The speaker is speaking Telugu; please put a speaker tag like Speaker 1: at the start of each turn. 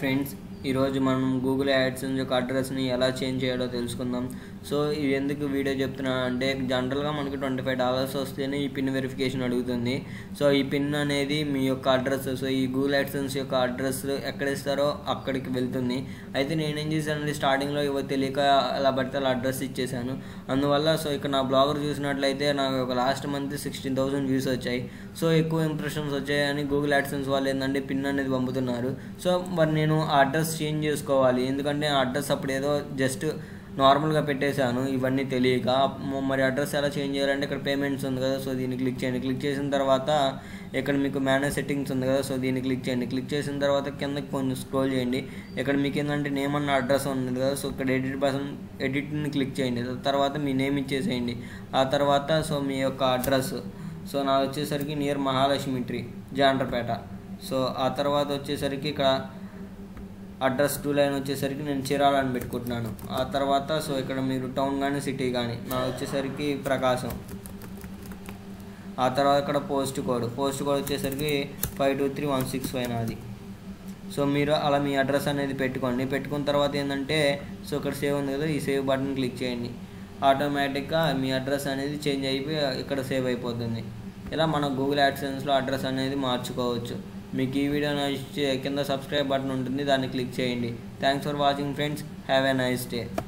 Speaker 1: ఫ్రెండ్స్ ఈరోజు మనం గూగుల్ యాడ్సెన్స్ యొక్క అడ్రస్ని ఎలా చేంజ్ చేయాలో తెలుసుకుందాం సో ఇది ఎందుకు వీడియో చెప్తున్నాను అంటే జనరల్గా మనకి ట్వంటీ ఫైవ్ డాలర్స్ వస్తేనే ఈ పిన్ వెరిఫికేషన్ అడుగుతుంది సో ఈ పిన్ అనేది మీ యొక్క అడ్రస్ సో ఈ గూగుల్ యాడ్సెన్స్ యొక్క అడ్రస్ ఎక్కడ ఇస్తారో అక్కడికి వెళ్తుంది అయితే నేనేం చేశానంటే స్టార్టింగ్లో ఇవ్వ తెలియక అలా పడితే అలా అడ్రస్ ఇచ్చేసాను అందువల్ల సో ఇక్కడ నా బ్లాగర్ చూసినట్లయితే నాకు ఒక last month sixteen thousand views వచ్చాయి సో ఎక్కువ ఇంప్రెషన్స్ వచ్చాయని గూగుల్ యాడ్సెన్స్ వాళ్ళు ఏంటంటే పిన్ అనేది పంపుతున్నారు సో మరి నేను ఆ అడ్రస్ చేంజ్ చేసుకోవాలి ఎందుకంటే ఆ అడ్రస్ అప్పుడు ఏదో జస్ట్ నార్మల్గా పెట్టేశాను ఇవన్నీ తెలియక మ- మరి అడ్రస్ ఎలా చేంజ్ చేయాలంటే ఇక్కడ పేమెంట్స్ ఉంది కదా సో దీన్ని క్లిక్ చేయండి క్లిక్ చేసిన తర్వాత ఇక్కడ మీకు మేనేజ్ సెట్టింగ్స్ ఉంది కదా సో దీన్ని క్లిక్ చేయండి క్లిక్ చేసిన తర్వాత కిందకి కొంచెం స్క్రోల్ చేయండి ఇక్కడ మీకు ఏంటంటే నేమ్ అన్న అడ్రస్ ఉంది కదా సో ఇక్కడ ఎడిట్ బటన్ ఎడిట్ని క్లిక్ చేయండి తర్వాత మీ నేమ్ ఇచ్చేసేయండి ఆ తర్వాత సో మీ యొక్క అడ్రస్ సో నా వచ్చేసరికి near Mahalakshmi tree Jandrapeta so ఆ తర్వాత వచ్చేసరికి ఇక్కడ అడ్రస్ టూ లైన్ వచ్చేసరికి నేను చీరాల అని పెట్టుకుంటున్నాను ఆ తర్వాత సో ఇక్కడ మీరు టౌన్ కానీ సిటీ కానీ నా వచ్చేసరికి ప్రకాశం ఆ తర్వాత ఇక్కడ పోస్ట్ కోడ్ పోస్ట్ కోడ్ వచ్చేసరికి five two three one six five నాది సో మీరు అలా మీ అడ్రస్ అనేది పెట్టుకోండి పెట్టుకున్న తర్వాత ఏంటంటే సో ఇక్కడ సేవ్ ఉంది కదా ఈ సేవ్ బటన్ క్లిక్ చేయండి ఆటోమేటిక్గా మీ అడ్రస్ అనేది చేంజ్ అయిపోయి ఇక్కడ సేవ్ అయిపోతుంది ఇలా మన గూగుల్ యాడ్సెన్స్లో అడ్రస్ అనేది మార్చుకోవచ్చు మీకు ఈ వీడియో నచ్చితే కింద సబ్స్క్రైబ్ బటన్ ఉంటుంది దాన్ని క్లిక్ చేయండి thanks for watching friends have a nice day